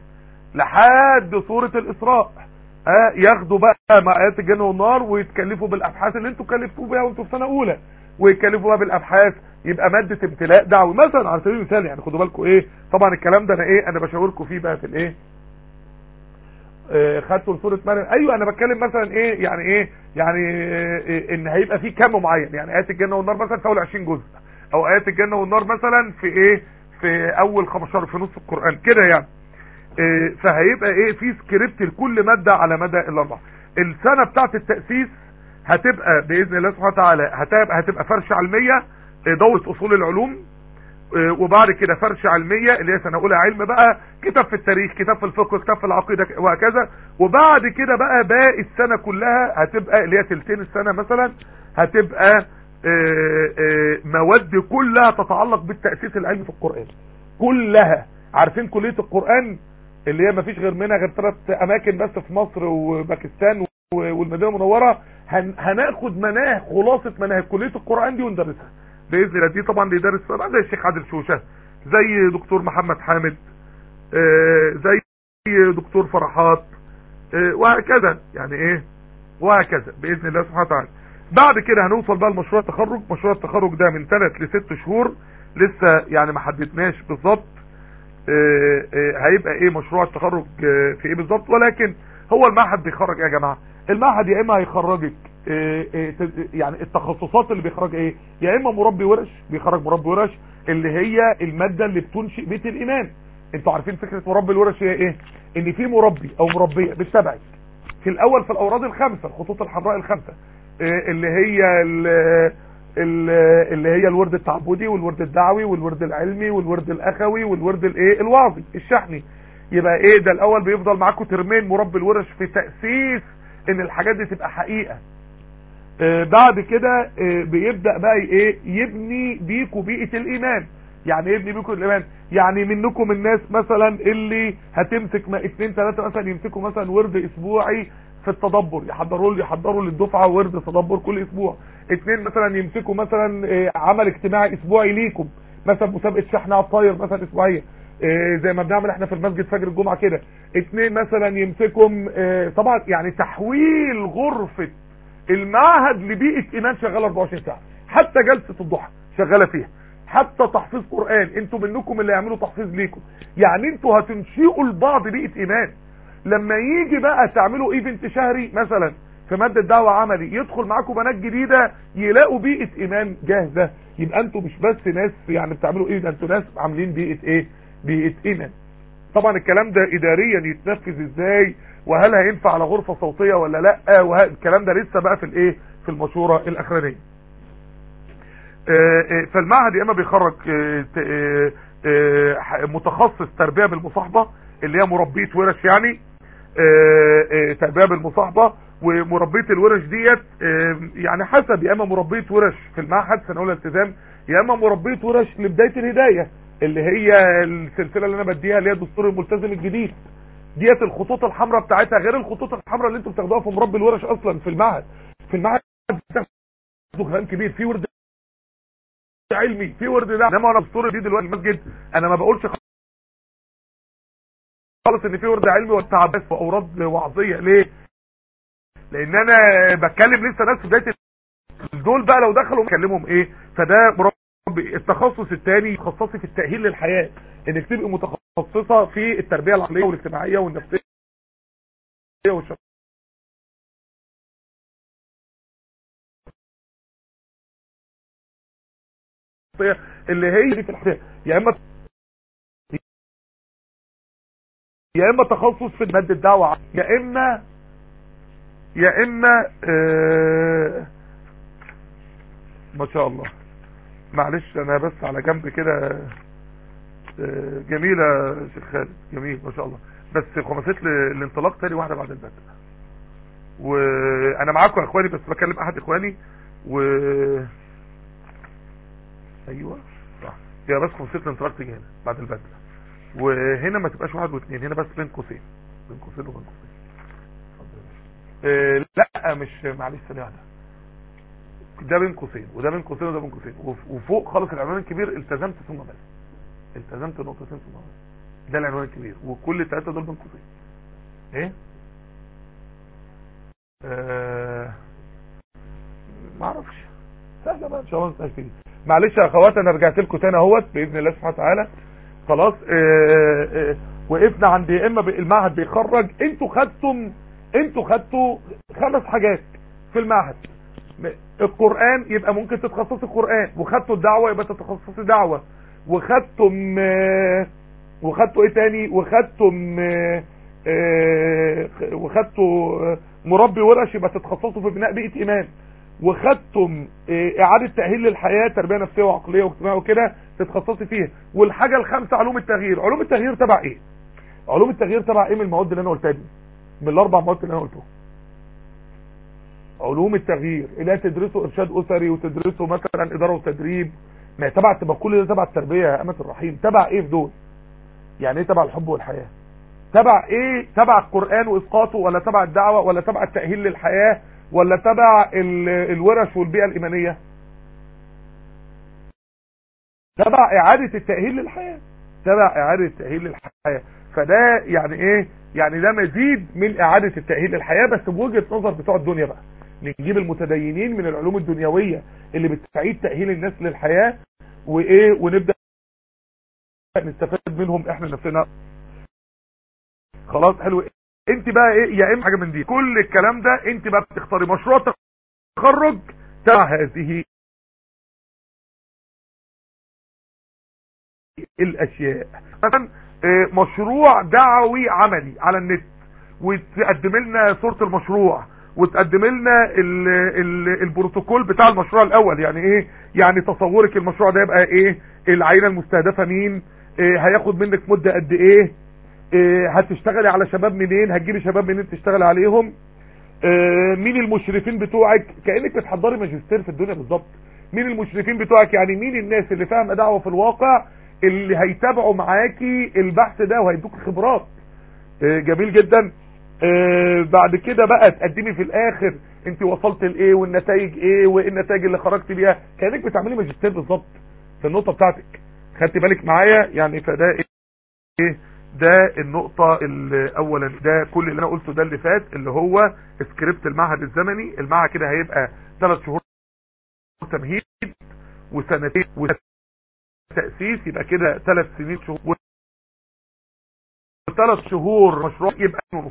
لحد سورة الاسراء اه ياخدوا بقى مع ايات الجنة والنار ويتكلفوا بالابحاث اللي انتوا كلفتوا بيها وانتوا في سنة اولى ويتكلفوا بقى بالابحاث يبقى مادة امتلاء دعوي مثلا على سبيل المثال يعني خدوا بالكم ايه طبعا الكلام ده انا ايه انا بشاوركم فيه بقى في الايه آه، خدته لسوره مريم ايوه انا بتكلم مثلا ايه يعني ايه يعني إيه ان هيبقى في كم معين يعني ايات الجنه والنار مثلا في اول 20 جزء او ايات الجنه والنار مثلا في ايه في اول 15 في نص القران كده يعني إيه فهيبقى ايه في سكريبت لكل ماده على مدى الاربع السنه بتاعه التاسيس هتبقى باذن الله سبحانه وتعالى هتبقى هتبقى فرشه علميه إيه، دوره اصول العلوم إيه، وبعد كده فرشه علميه اللي هي سنه اولى علم بقى كتاب في التاريخ كتاب في الفقه كتاب في العقيده وهكذا وبعد كده بقى باقي السنه كلها هتبقى اللي هي تلتين السنه مثلا هتبقى آه، آه، مواد كلها تتعلق بالتاسيس العلمي في القران كلها عارفين كليه القران اللي هي ما فيش غير منها غير ثلاث اماكن بس في مصر وباكستان و- والمدينه المنوره هن هناخد مناهج خلاصه مناهج كليه القران دي وندرسها باذن الله دي طبعا بيدرس طبعا زي الشيخ عادل شوشه زي دكتور محمد حامد آه، زي دكتور فرحات آه، وهكذا يعني ايه وهكذا باذن الله سبحانه وتعالى بعد كده هنوصل بقى لمشروع التخرج مشروع التخرج ده من 3 ل 6 شهور لسه يعني ما حددناش بالظبط آه، آه، هيبقى ايه مشروع التخرج آه، في ايه بالظبط ولكن هو المعهد بيخرج ايه يا جماعه المعهد يا اما هيخرجك آه، آه، ت- يعني التخصصات اللي بيخرج ايه يا اما مربي ورش بيخرج مربي ورش اللي هي الماده اللي بتنشئ بيت الايمان انتوا عارفين فكره مربي الورش هي ايه ان في مربي او مربيه بتتابعك في الاول في الاوراد الخمسه الخطوط الحمراء الخمسه آه، اللي هي ال- ال- اللي هي الورد التعبدي والورد الدعوي والورد العلمي والورد الاخوي والورد الايه الوعظي الشحني يبقى ايه ده الاول بيفضل معاكم ترمين مربي الورش في تاسيس ان الحاجات دي تبقى حقيقه آه، بعد كده آه، بيبدا بقى ايه يبني بيكوا بيئه الايمان يعني ايه يبني بيكوا الايمان يعني منكم الناس مثلا اللي هتمسك ما اتنين ثلاثه مثلا يمسكوا مثلا ورد اسبوعي في التدبر يحضروا يحضروا للدفعه ورد تدبر كل اسبوع اتنين مثلا يمسكوا مثلا آه، عمل اجتماعي اسبوعي ليكم مثلا مسابقه شحن على الطاير مثلا اسبوعيه آه، زي ما بنعمل احنا في المسجد فجر الجمعه كده اتنين مثلا يمسكم آه، طبعا يعني تحويل غرفه المعهد لبيئه ايمان شغاله 24 ساعه حتى جلسه الضحى شغاله فيها حتى تحفيظ قران انتوا منكم اللي يعملوا تحفيظ ليكم يعني انتوا هتنشئوا لبعض بيئه ايمان لما يجي بقى تعملوا ايفنت شهري مثلا في ماده دعوه عملي يدخل معاكم بنات جديده يلاقوا بيئه ايمان جاهزه يبقى انتوا مش بس ناس يعني بتعملوا ايه ده انتوا ناس عاملين بيئه ايه بيئه ايمان طبعا الكلام ده اداريا يتنفذ ازاي وهل هينفع على غرفه صوتيه ولا لا وه- الكلام ده لسه بقى في الايه في المشوره الاخرانيه آه، آه، فالمعهد يا اما بيخرج آه، ت- آه، آه، ح- متخصص تربيه بالمصاحبه اللي هي مربيه ورش يعني آه، آه، تربيه بالمصاحبه ومربيه الورش ديت آه، يعني حسب يا اما مربيه ورش في المعهد سنه اولى التزام يا اما مربيه ورش لبدايه الهدايه اللي هي السلسله اللي انا بديها اللي هي دستور الملتزم الجديد ديت الخطوط الحمراء بتاعتها غير الخطوط الحمراء اللي انتوا بتاخدوها في مربي الورش اصلا في المعهد في المعهد بتاخدوا كلام كبير في ورد علمي في ورد ده انما انا دستور دي دلوقتي المسجد انا ما بقولش خالص ان في ورد علمي وبتاع بس واوراد وعظيه ليه لان انا بتكلم لسه ناس في بدايه دول بقى لو دخلوا اكلمهم ايه فده مربي التخصص الثاني تخصصي في التاهيل للحياه انك تبقي متخصصه في التربيه العقليه والاجتماعيه والنفسيه والشخصيه اللي هي دي في الحياه يا اما يا اما تخصص في ماده الدعوه يا اما يا اما آه ما شاء الله معلش انا بس على جنب كده آه جميلة يا شيخ خالد جميل ما شاء الله بس خماسات ل- الانطلاق تاني واحدة بعد البدء وانا معاكم يا اخواني بس بكلم احد اخواني و ايوه صح يا بس خماسات الانطلاق تيجي هنا بعد البدء وهنا ما تبقاش واحد واثنين هنا بس بين قوسين بين قوسين وبين قوسين اتفضل يا باشا. آه، لا مش معلش ثانيه واحده ده بين قوسين وده بين قوسين وده بين قوسين وف- وفوق خالص العنوان الكبير التزمت ثم بس التزمت نقطتين ثم بس ده العنوان الكبير وكل الثلاثه دول بين قوسين ايه آه ما اعرفش سهله بقى ان شاء الله نتناقش فيه معلش يا اخوات انا رجعت لكم تاني اهوت باذن الله سبحانه وتعالى خلاص آه، آه، وقفنا عند يا اما المعهد بيخرج انتوا خدتم انتوا خدتوا خمس حاجات في المعهد القرآن يبقى ممكن تتخصصي قرآن وخدتوا الدعوة يبقى تتخصصي دعوة وخدتم وخدتوا ايه تاني وخدتم وخدتوا مربي ورش يبقى تتخصصوا في بناء بيئة ايمان وخدتم اعادة تأهيل للحياة تربية نفسية وعقلية واجتماعية وكده تتخصصي فيها والحاجة الخامسة علوم التغيير علوم التغيير تبع ايه علوم التغيير تبع ايه من المواد اللي انا قلتها دي من الاربع مواد اللي انا قلتهم علوم التغيير اللي تدرسوا ارشاد اسري وتدرسوا مثلا اداره وتدريب ما تبع تبقى كل ده تبع التربيه يا امه الرحيم تبع ايه في دول يعني ايه تبع الحب والحياه تبع ايه تبع القران واسقاطه ولا تبع الدعوه ولا تبع التاهيل للحياه ولا تبع الورش والبيئه الايمانيه تبع اعاده التاهيل للحياه تبع اعاده التاهيل للحياه فده يعني ايه يعني ده مزيد من اعادة التأهيل للحياة بس بوجهة نظر بتوع الدنيا بقى نجيب المتدينين من العلوم الدنيوية اللي بتعيد تأهيل الناس للحياة وايه ونبدأ نستفاد منهم احنا نفسنا خلاص حلو انت بقى ايه يا اما حاجة من دي كل الكلام ده انت بقى بتختاري مشروع تخرج تبع هذه الاشياء مثلا مشروع دعوي عملي على النت وتقدم لنا صورة المشروع وتقدم لنا ال ال البروتوكول بتاع المشروع الاول يعني ايه يعني تصورك المشروع ده يبقى ايه العينة المستهدفة مين إيه هياخد منك مدة قد ايه, إيه هتشتغلي على شباب منين هتجيبي شباب منين تشتغلي عليهم إيه مين المشرفين بتوعك كأنك بتحضري ماجستير في الدنيا بالظبط مين المشرفين بتوعك يعني مين الناس اللي فاهمه دعوه في الواقع اللي هيتابعوا معاكي البحث ده وهيدوك خبرات جميل جدا بعد كده بقى تقدمي في الاخر انت وصلت لايه والنتائج ايه وايه النتائج اللي خرجت بيها كانك بتعملي ماجستير بالظبط في النقطه بتاعتك خدتي بالك معايا يعني فده ايه ده النقطة اولا ده كل اللي انا قلته ده اللي فات اللي هو سكريبت المعهد الزمني المعهد كده هيبقى ثلاث شهور تمهيد وسنتين تأسيس يبقى كده ثلاث سنين شهور ثلاث شهور مشروع يبقى نص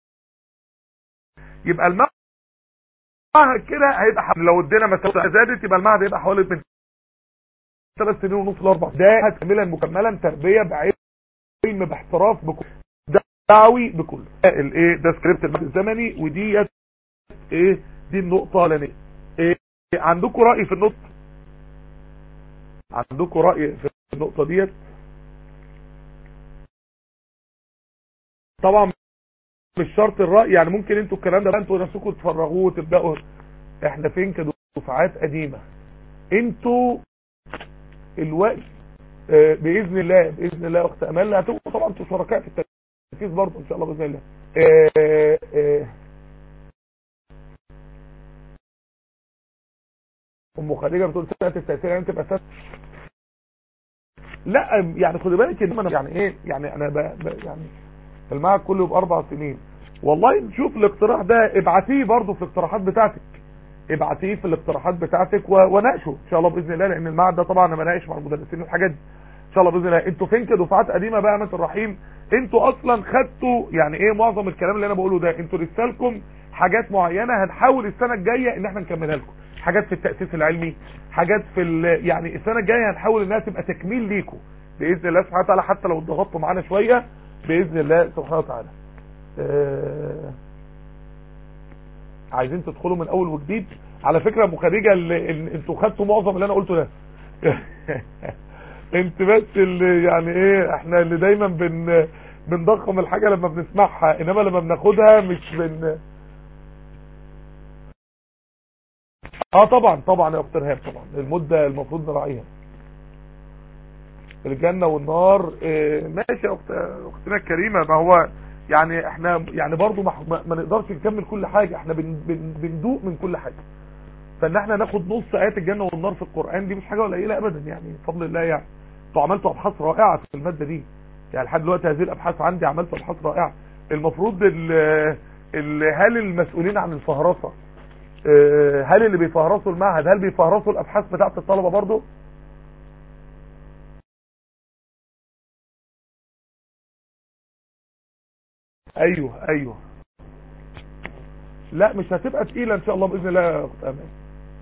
يبقى المعهد كده هيبقى حوالي لو ادينا مسافه زادت يبقى المعهد هيبقى حوالي من ثلاث سنين ونص لاربع ده هتكملا مكملا تربيه بعلم باحتراف بكل دعوي بكل الايه ده سكريبت المعهد الزمني ودي ايه دي النقطه الاولانيه ايه عندكم راي في النقطه عندكم رأي في النقطة ديت طبعا مش شرط الرأي يعني ممكن انتوا الكلام ده انتوا نفسكم تفرغوه وتبدأوا احنا فين كدفعات قديمة انتوا الوقت اه بإذن الله بإذن الله اخت امال هتبقوا طبعا انتوا شركاء في التنفيذ برضه ان شاء الله بإذن الله اه اه ام خديجه بتقول سنه التاثير يعني تبقى سنه لا يعني خدي بالك ان انا يعني ايه يعني انا ب... ب... يعني المعهد كله باربع سنين والله نشوف الاقتراح ده ابعتيه برضه في الاقتراحات بتاعتك ابعتيه في الاقتراحات بتاعتك و... وناقشه ان شاء الله باذن الله لان المعهد ده طبعا انا بناقش مع المدرسين الحاجات دي ان شاء الله باذن الله انتوا فين كدفعات قديمه بقى يا امه الرحيم انتوا اصلا خدتوا يعني ايه معظم الكلام اللي انا بقوله ده انتوا لسه لكم حاجات معينه هنحاول السنه الجايه ان احنا نكملها لكم حاجات في التأسيس العلمي حاجات في يعني السنة الجاية هنحاول انها تبقى تكميل ليكم بإذن الله سبحانه وتعالى حتى لو اتضغطتوا معانا شوية بإذن الله سبحانه وتعالى آه عايزين تدخلوا من اول وجديد على فكرة ابو خديجة اللي انتوا خدتوا معظم اللي انا قلته ده انت بس اللي يعني ايه احنا اللي دايما بن بنضخم الحاجة لما بنسمعها انما لما بناخدها مش بن اه طبعا طبعا يا اخت رهاب طبعا المدة المفروض نراعيها الجنة والنار إيه ماشي يا اخت اختنا الكريمة ما هو يعني احنا يعني برضو ما, ما نقدرش نكمل كل حاجة احنا بن بن بندوق من كل حاجة فان احنا ناخد نص ايات الجنة والنار في القرآن دي مش حاجة قليلة ابدا يعني بفضل الله يعني انتوا عملتوا ابحاث رائعة في المادة دي يعني لحد دلوقتي هذه الابحاث عندي عملت ابحاث رائعة المفروض ال ال هل المسؤولين عن الفهرسة هل اللي بيفهرسوا المعهد هل بيفهرسوا الابحاث بتاعت الطلبة برضو ايوه ايوه لا مش هتبقى تقيله ان شاء الله باذن الله يا اخت امان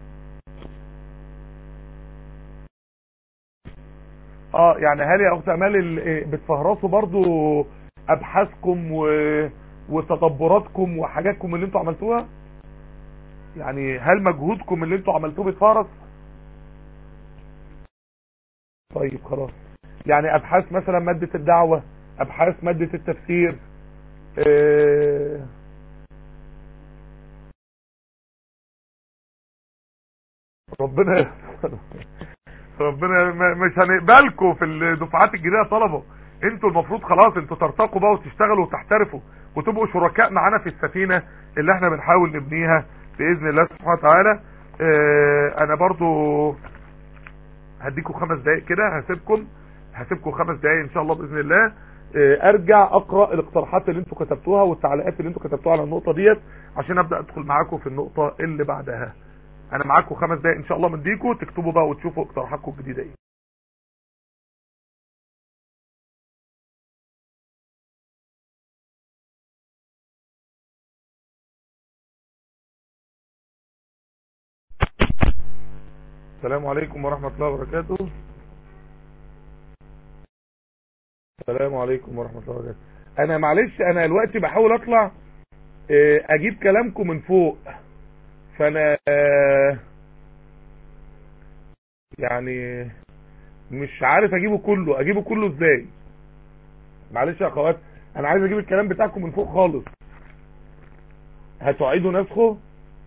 اه يعني هل يا اخت امال ال- إيه، بتفهرسوا برضو ابحاثكم و... وتدبراتكم وحاجاتكم اللي انتوا عملتوها يعني هل مجهودكم اللي انتوا عملتوه بيتفهرس طيب خلاص يعني ابحاث مثلا مادة الدعوة ابحاث مادة التفسير آه، ربنا يستر. ربنا م- مش هنقبلكم في الدفعات الجديده طلبه انتوا المفروض خلاص انتوا ترتقوا بقى وتشتغلوا وتحترفوا وتبقوا شركاء معانا في السفينه اللي احنا بنحاول نبنيها باذن الله سبحانه وتعالى اه انا برضو هديكم خمس دقايق كده هسيبكم هسيبكم خمس دقايق ان شاء الله باذن الله اه ارجع اقرا الاقتراحات اللي انتوا كتبتوها والتعليقات اللي انتوا كتبتوها على النقطه ديت عشان ابدا ادخل معاكم في النقطه اللي بعدها انا معاكم خمس دقايق ان شاء الله مديكم تكتبوا بقى وتشوفوا اقتراحاتكم الجديده ايه السلام عليكم ورحمة الله وبركاته السلام عليكم ورحمة الله وبركاته انا معلش انا دلوقتي بحاول اطلع اه، اجيب كلامكم من فوق فانا اه، يعني مش عارف اجيبه كله اجيبه كله ازاي معلش يا اخوات انا عايز اجيب الكلام بتاعكم من فوق خالص هتعيدوا نسخه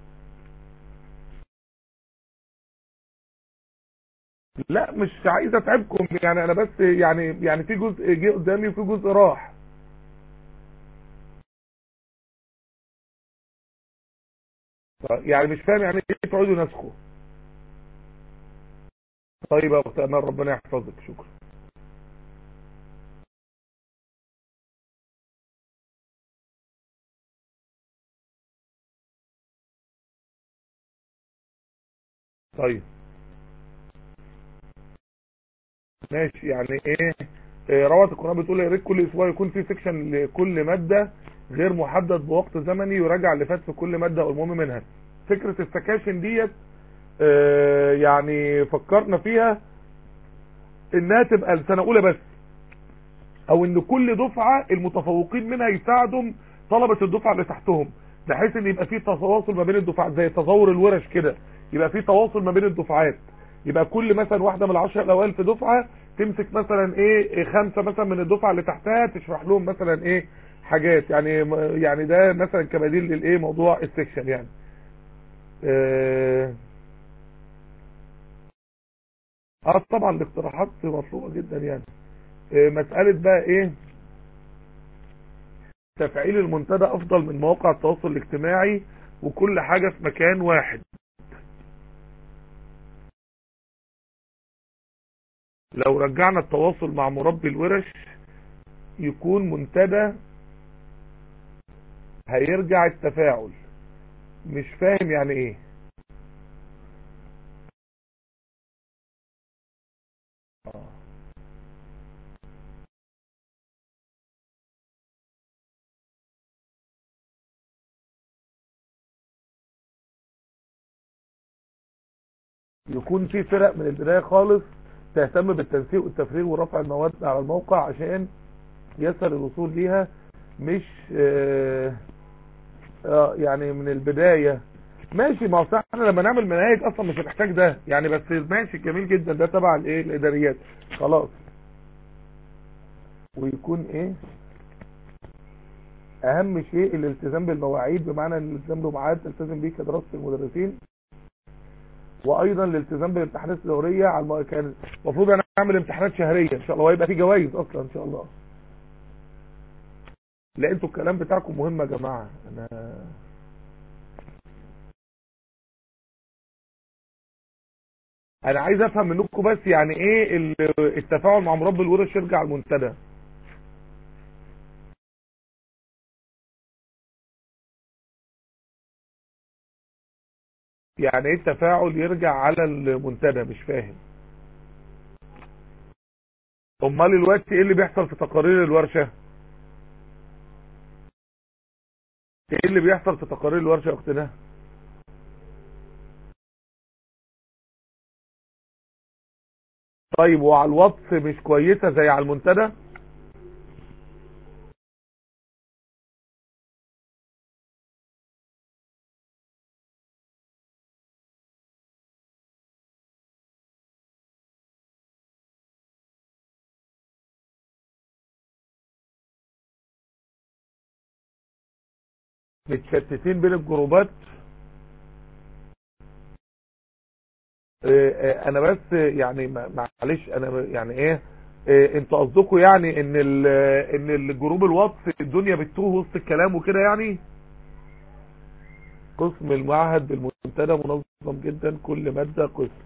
لا مش عايز اتعبكم يعني انا بس يعني يعني في جزء جه قدامي وفي جزء راح يعني مش فاهم يعني ايه تعيدوا نسخه طيب يا اخت امال ربنا يحفظك شكرا طيب ماشي يعني ايه إيه، روعة القرآن بتقول يا ريت كل اسبوع يكون في سيكشن لكل مادة غير محدد بوقت زمني يراجع اللي فات في كل مادة او المهم منها فكرة السكاشن ديت آه، يعني فكرنا فيها انها تبقى السنة اولى بس او ان كل دفعة المتفوقين منها يساعدوا طلبة الدفعة اللي تحتهم بحيث ان يبقى في تواصل ما بين الدفعات زي تزور الورش كده يبقى في تواصل ما بين الدفعات يبقى كل مثلا واحدة من العشر الاوائل في دفعة تمسك مثلا ايه خمسة مثلا من الدفعة اللي تحتها تشرح لهم مثلا ايه حاجات يعني يعني ده مثلا كبديل للايه موضوع السكشن يعني اه اه طبعا الاقتراحات مطلوبة جدا يعني اه مسألة بقى ايه تفعيل المنتدى افضل من مواقع التواصل الاجتماعي وكل حاجة في مكان واحد لو رجعنا التواصل مع مربي الورش يكون منتدى هيرجع التفاعل مش فاهم يعني ايه آه. يكون في فرق من البداية خالص تهتم بالتنسيق والتفريغ ورفع المواد على الموقع عشان يسهل الوصول ليها مش آه آه يعني من البداية ماشي ما هو صح احنا لما نعمل مناهج اصلا مش هنحتاج ده يعني بس ماشي جميل جدا ده تبع الايه الاداريات خلاص ويكون ايه اهم شيء الالتزام بالمواعيد بمعنى ان الالتزام بميعاد تلتزم بيه كدراسة المدرسين وايضا الالتزام بالامتحانات الدوريه على الم... كان المفروض انا اعمل امتحانات شهريه ان شاء الله وهيبقى في جوائز اصلا ان شاء الله لا انتوا الكلام بتاعكم مهم يا جماعه انا انا عايز افهم منكم بس يعني ايه ال- التفاعل مع مربي الورش يرجع المنتدى يعني ايه التفاعل يرجع على المنتدى مش فاهم امال الوقت ايه اللي بيحصل في تقارير الورشة ايه اللي بيحصل في تقارير الورشه يا اختنا طيب وعلى الواتس مش كويسه زي على المنتدى متشتتين بين الجروبات آه، آه، انا بس يعني ما- معلش انا يعني ايه آه، انتوا قصدكم يعني ان ال- ان الجروب الواتس الدنيا بتتوه وسط الكلام وكده يعني قسم المعهد بالمنتدى منظم جدا كل مادة قسم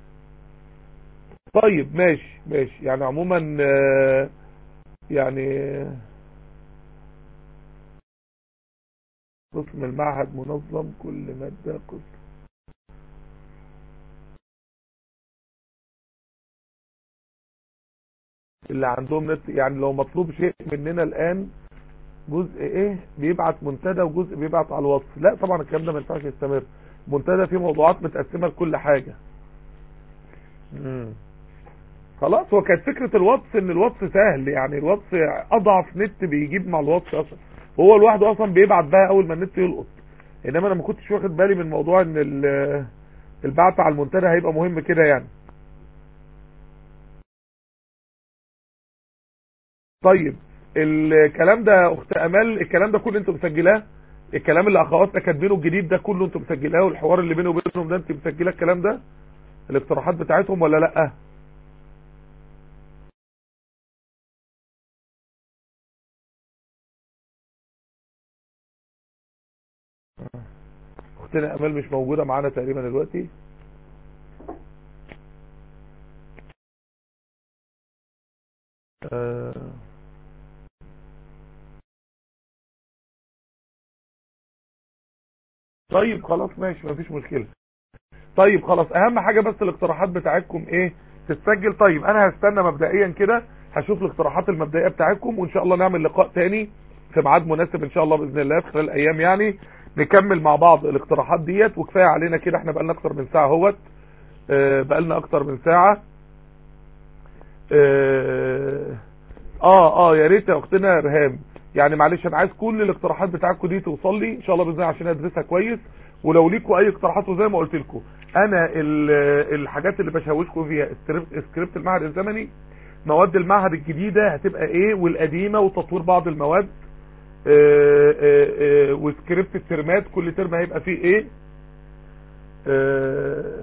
طيب ماشي ماشي يعني عموما آه، يعني قسم المعهد منظم كل مادة قسم اللي عندهم نت يعني لو مطلوب شيء مننا الآن جزء ايه بيبعت منتدى وجزء بيبعت على الواتس لا طبعا الكلام ده ما ينفعش يستمر منتدى فيه موضوعات متقسمة لكل حاجة مم. خلاص هو كانت فكرة الواتس ان الواتس سهل يعني الواتس اضعف نت بيجيب مع الواتس اصلا هو لوحده اصلا بيبعت بقى اول ما النت يلقط انما انا ما كنتش واخد بالي من موضوع ان ال- البعث على المنتدى هيبقى مهم كده يعني طيب الكلام ده يا اخت امال الكلام ده كله انتوا مسجلاه الكلام اللي اخواتنا كاتبينه الجديد ده كله انتوا مسجلاه والحوار اللي بيني وبينهم ده انت مسجله الكلام ده الاقتراحات بتاعتهم ولا لا اختنا امال مش موجوده معانا تقريبا دلوقتي آه طيب خلاص ماشي مفيش مشكلة طيب خلاص اهم حاجة بس الاقتراحات بتاعتكم ايه تتسجل طيب انا هستنى مبدئيا كده هشوف الاقتراحات المبدئية بتاعتكم وان شاء الله نعمل لقاء تاني في ميعاد مناسب ان شاء الله باذن الله في خلال ايام يعني نكمل مع بعض الاقتراحات ديت وكفايه علينا كده احنا بقالنا اكتر من ساعه اهوت آه، بقالنا اكتر من ساعه اه اه, آه يا ريت يا اختنا رهام يعني معلش انا عايز كل الاقتراحات بتاعتكم دي توصل لي ان شاء الله باذن الله عشان ادرسها كويس ولو ليكوا اي اقتراحات وزي ما قلت لكم انا ال- الحاجات اللي بشوشكم فيها سكريبت سكريبت المعهد الزمني مواد المعهد الجديدة هتبقى ايه والقديمة وتطوير بعض المواد آه، آه، آه، وسكريبت الترمات كل ترم هيبقى فيه ايه اه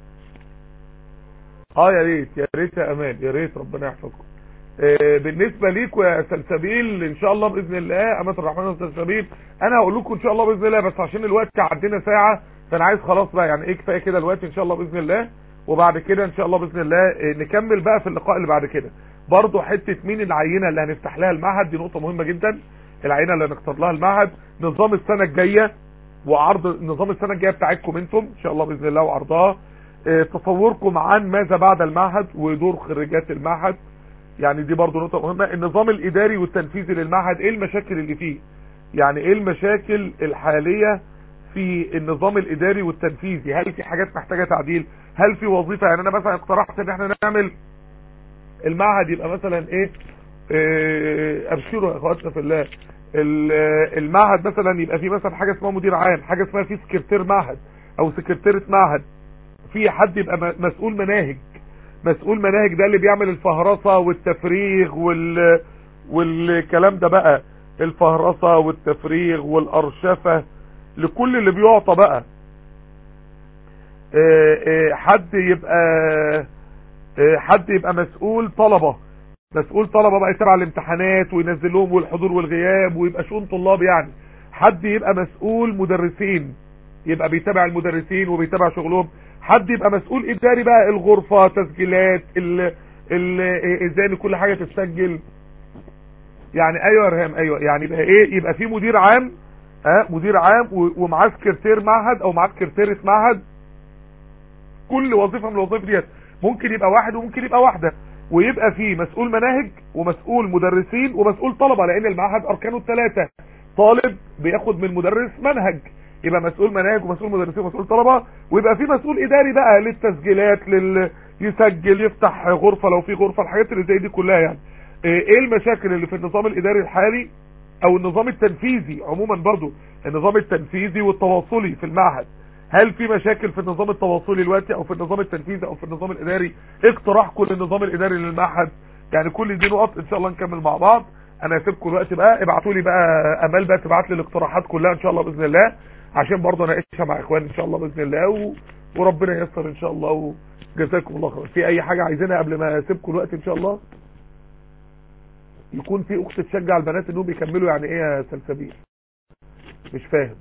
آه، يا ريت يا ريت يا امان يا ريت ربنا يحفظكم آه، بالنسبه ليكم يا سلسبيل ان شاء الله باذن الله امة الرحمن والسلسبيل انا هقول لكم ان شاء الله باذن الله بس عشان الوقت عدينا ساعه فانا عايز خلاص بقى يعني ايه كفايه كده الوقت ان شاء الله باذن الله وبعد كده ان شاء الله باذن الله آه، نكمل بقى في اللقاء اللي بعد كده برضه حته مين العينه اللي هنفتح لها المعهد دي نقطه مهمه جدا العينه اللي هنختار لها المعهد نظام السنه الجايه وعرض نظام السنه الجايه بتاعتكم انتم ان شاء الله باذن الله وعرضها آه، تصوركم عن ماذا بعد المعهد ودور خريجات المعهد يعني دي برضو نقطة مهمة النظام الاداري والتنفيذي للمعهد ايه المشاكل اللي فيه يعني ايه المشاكل الحالية في النظام الاداري والتنفيذي هل في حاجات محتاجة تعديل هل في وظيفة يعني انا مثلا اقترحت ان احنا نعمل المعهد يبقى مثلا ايه آه، ابشروا يا اخواتنا في الله ال- آه، المعهد مثلا يبقى فيه مثلا حاجة اسمها مدير عام حاجة اسمها فيه سكرتير معهد او سكرتيرة معهد في حد يبقى م- مسؤول مناهج مسؤول مناهج ده اللي بيعمل الفهرسة والتفريغ وال والكلام ده بقى الفهرسة والتفريغ والأرشفة لكل اللي بيعطى بقى آه، آه، حد يبقى آه، حد يبقى مسؤول طلبة مسؤول طلبة بقى يتابع الامتحانات وينزل لهم والحضور والغياب ويبقى شؤون طلاب يعني حد يبقى مسؤول مدرسين يبقى بيتابع المدرسين وبيتابع شغلهم حد يبقى مسؤول اداري بقى الغرفة تسجيلات ال ال ازاي ان كل حاجة تتسجل يعني ايوه يا رهام ايوه يعني يبقى ايه يبقى في مدير عام اه مدير عام و- ومعاه سكرتير معهد او معاه سكرتيرة معهد كل وظيفة من الوظائف ديت ممكن يبقى واحد وممكن يبقى واحدة ويبقى في مسؤول مناهج ومسؤول مدرسين ومسؤول طلبة لان المعهد اركانه الثلاثة طالب بياخد من مدرس منهج يبقى مسؤول مناهج ومسؤول مدرسين ومسؤول طلبه ويبقى في مسؤول اداري بقى للتسجيلات لل يسجل يفتح غرفه لو في غرفه الحاجات اللي زي دي كلها يعني ايه المشاكل اللي في النظام الاداري الحالي او النظام التنفيذي عموما برضو النظام التنفيذي والتواصلي في المعهد هل في مشاكل في النظام التواصلي دلوقتي او في النظام التنفيذي او في النظام الاداري اقتراحكم للنظام الاداري للمعهد يعني كل دي نقط ان شاء الله نكمل مع بعض انا هسيبكم الوقت بقى ابعتوا لي بقى امال بقى تبعت لي الاقتراحات كلها ان شاء الله باذن الله عشان برضه اناقشها مع اخواني ان شاء الله باذن الله و... وربنا ييسر ان شاء الله وجزاكم الله خير في اي حاجه عايزينها قبل ما اسيبكم الوقت ان شاء الله يكون في اخت تشجع البنات انهم يكملوا يعني ايه يا سلسبيل مش فاهم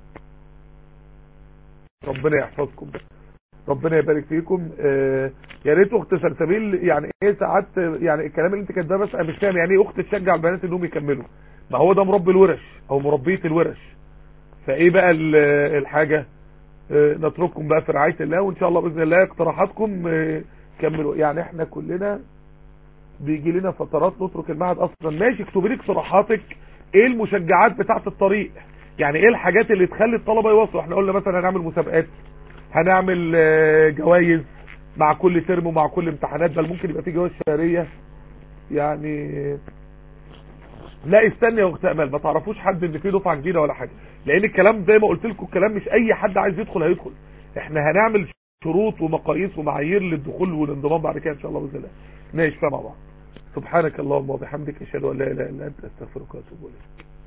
ربنا يحفظكم ربنا يبارك فيكم آه يا ريت اخت سلسبيل يعني ايه ساعات يعني الكلام اللي انت كاتباه بس انا مش فاهم يعني ايه اخت تشجع البنات انهم يكملوا ما هو ده مربي الورش او مربيه الورش فايه بقى الحاجه آه نترككم بقى في رعايه الله وان شاء الله باذن الله اقتراحاتكم آه كملوا يعني احنا كلنا بيجي لنا فترات نترك المعهد اصلا ماشي اكتبي لي اقتراحاتك ايه المشجعات بتاعه الطريق يعني ايه الحاجات اللي تخلي الطلبه يوصلوا احنا قلنا مثلا هنعمل مسابقات هنعمل جوائز مع كل ترم ومع كل امتحانات بل ممكن يبقى في جوائز شهريه يعني لا استنى يا اخت امال ما تعرفوش حد ان في دفعه جديده ولا حاجه لان الكلام زي ما قلت لكم الكلام مش اي حد عايز يدخل هيدخل احنا هنعمل شروط ومقاييس ومعايير للدخول والانضمام بعد كده ان شاء الله باذن الله نعيش فيها مع بعض سبحانك اللهم وبحمدك اشهد ان لا اله الا انت استغفرك واتوب اليك